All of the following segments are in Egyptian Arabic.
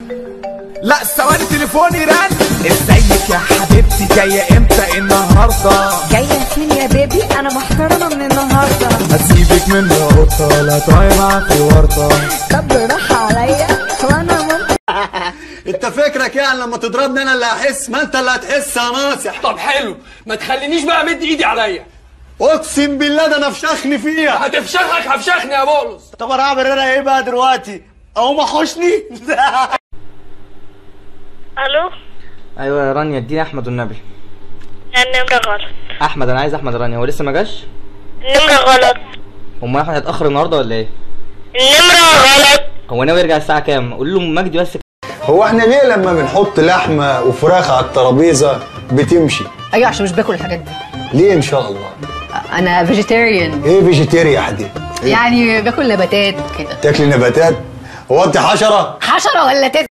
لا ثواني تليفوني رن ازيك يا حبيبتي جايه امتى النهارده جاية فين يا بيبي انا محترمة من النهاردة هسيبك من ورطه لا طايمه في ورطه طب راح عليا وانا ممكن انت فكرك يعني لما تضربني انا اللي هحس ما انت اللي هتحس يا ناصح طب حلو ما تخلينيش بقى مد ايدي عليا اقسم بالله ده انا فشخني فيها هتفشخك هفشخني يا بولس طب انا اعمل انا ايه بقى دلوقتي اقوم احوشني الو ايوه يا رانيا اديني احمد والنبي النمرة غلط احمد انا عايز احمد رانيا هو لسه ما جاش النمرة غلط امال احمد هيتاخر النهارده ولا ايه النمرة غلط هو ناوي يرجع الساعه كام قول له مجدي بس هو احنا ليه لما بنحط لحمه وفراخ على الترابيزه بتمشي ايوه عشان مش باكل الحاجات دي ليه ان شاء الله انا فيجيتيريان ايه فيجيتيريا دي يعني باكل نباتات كده تاكلي نباتات هو انت حشره حشره ولا تت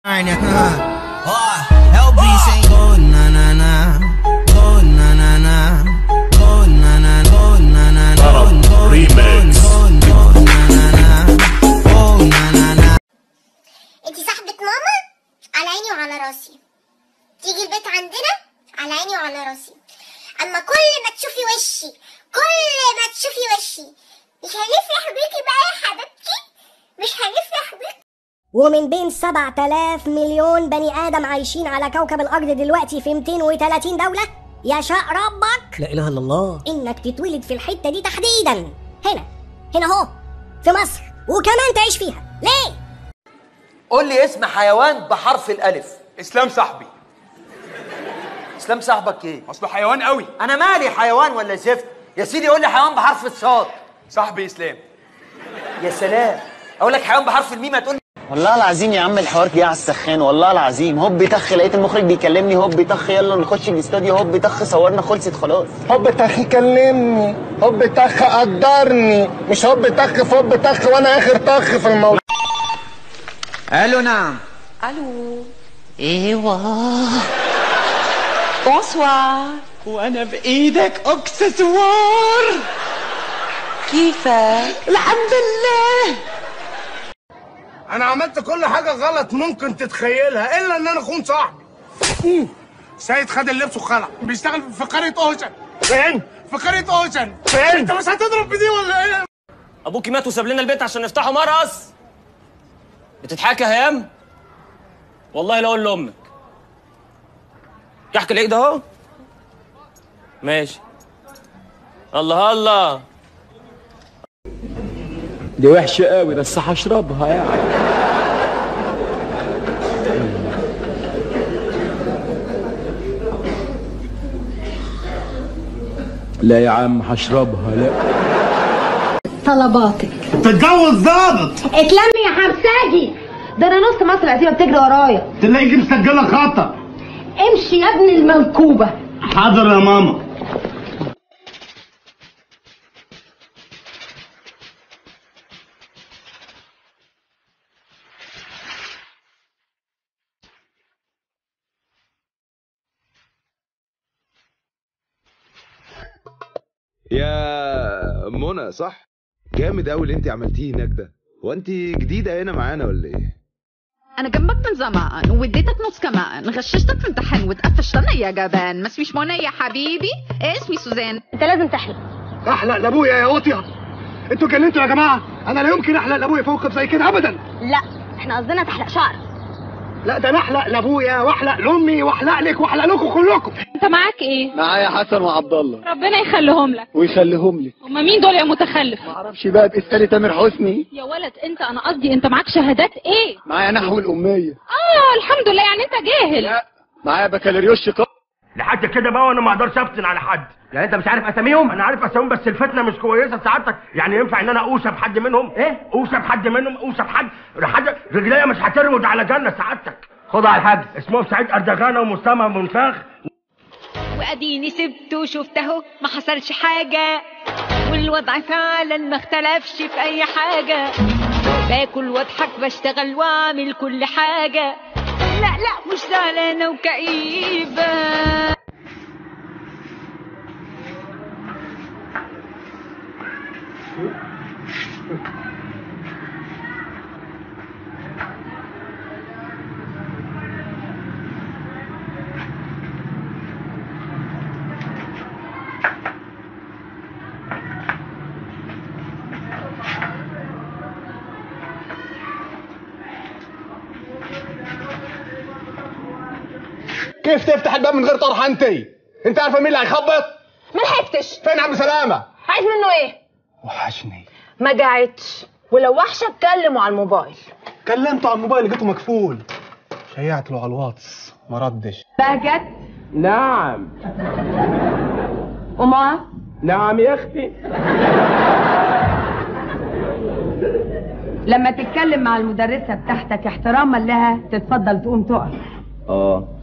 انتي صاحبة ماما على عيني وعلى راسي تيجي البيت عندنا على عيني وعلى راسي اما كل ما تشوفي وشي كل ما تشوفي وشي مش هنفرح بيكي بقى يا حبيبتي مش هنفرح بيكي ومن بين 7000 مليون بني آدم عايشين على كوكب الأرض دلوقتي في 230 دولة يشاء ربك لا اله الا الله إنك تتولد في الحتة دي تحديدا هنا هنا أهو في مصر وكمان تعيش فيها ليه؟ قول لي اسم حيوان بحرف الالف اسلام صاحبي اسلام صاحبك ايه اصله حيوان قوي انا مالي حيوان ولا زفت يا سيدي قول لي حيوان بحرف الصاد صاحبي اسلام يا سلام اقول لك حيوان بحرف الميم هتقول لي والله العظيم يا عم الحوار جه على السخان والله العظيم هوب طخ لقيت المخرج بيكلمني هوب طخ يلا نخش الاستوديو هوب طخ صورنا خلصت خلاص هوب طخ كلمني هوب طخ قدرني مش هوب طخ في هوب طخ وانا اخر طخ في الموضوع الو نعم الو ايوه بونسوار وانا بايدك اكسسوار كيفك الحمد لله انا عملت كل حاجه غلط ممكن تتخيلها الا ان انا اخون صاحبي مم. سيد خد اللبس وخلع بيشتغل في قريه اوشن فين في قريه اوشن فين انت مش هتضرب بدي ولا ايه ابوكي مات وساب لنا البيت عشان نفتحه مرقص بتضحكي يا هيام والله لا اقول لامك كحك العيد اهو ماشي الله الله دي وحشه قوي بس هشربها يعني لا يا عم هشربها لا طلباتك تتجوز ضابط اتلمي يا حمساجي ده انا نص مصر القديمه بتجري ورايا تلاقيكي مسجله خطا امشي يا ابن المنكوبه حاضر يا ماما يا منى صح جامد قوي اللي انت عملتيه هناك ده هو انت جديده هنا معانا ولا ايه انا جنبك من زمان واديتك نص كمان غششتك في امتحان واتقفشتنا يا جبان ما اسميش منى يا حبيبي اسمي سوزان انت لازم تحلم احلق لابويا يا واطيه انتوا جننتوا يا جماعه انا لا يمكن احلق لابويا فوق زي كده ابدا لا احنا قصدنا تحلق شعر لا ده انا احلق لابويا واحلق لامي واحلق لك واحلق لكم كلكم انت معاك ايه معايا حسن وعبد الله ربنا يخليهم لك ويخليهم لي هما مين دول يا متخلف معرفش بقى باسالي تامر حسني يا ولد انت انا قصدي انت معاك شهادات ايه معايا نحو الاميه اه الحمد لله يعني انت جاهل معايا بكالوريوس شقاق لحد كده بقى وانا ما اقدرش افتن على حد يعني انت مش عارف اساميهم انا عارف اساميهم بس الفتنه مش كويسه سعادتك يعني ينفع ان انا اوشى بحد منهم ايه اوشى بحد منهم اوشى بحد لحد رجليا مش هترود على جنه سعادتك خد على الحاج اسمهم سعيد اردغانه ومسامه منفاخ واديني سبته وشفت اهو ما حصلش حاجه والوضع فعلا ما اختلفش في اي حاجه باكل واضحك بشتغل واعمل كل حاجه لا لا مش زعلانه وكئيبه كيف تفتح الباب من غير طرحه انت انت عارفه مين اللي هيخبط ما لحقتش فين عم سلامه عايز منه ايه وحشني ما جاعتش ولو وحشه اتكلموا على الموبايل كلمته على الموبايل لقيته مقفول شيعت له على الواتس ما ردش بهجت نعم وما نعم يا اختي لما تتكلم مع المدرسة بتاعتك احتراما لها تتفضل تقوم تقف اه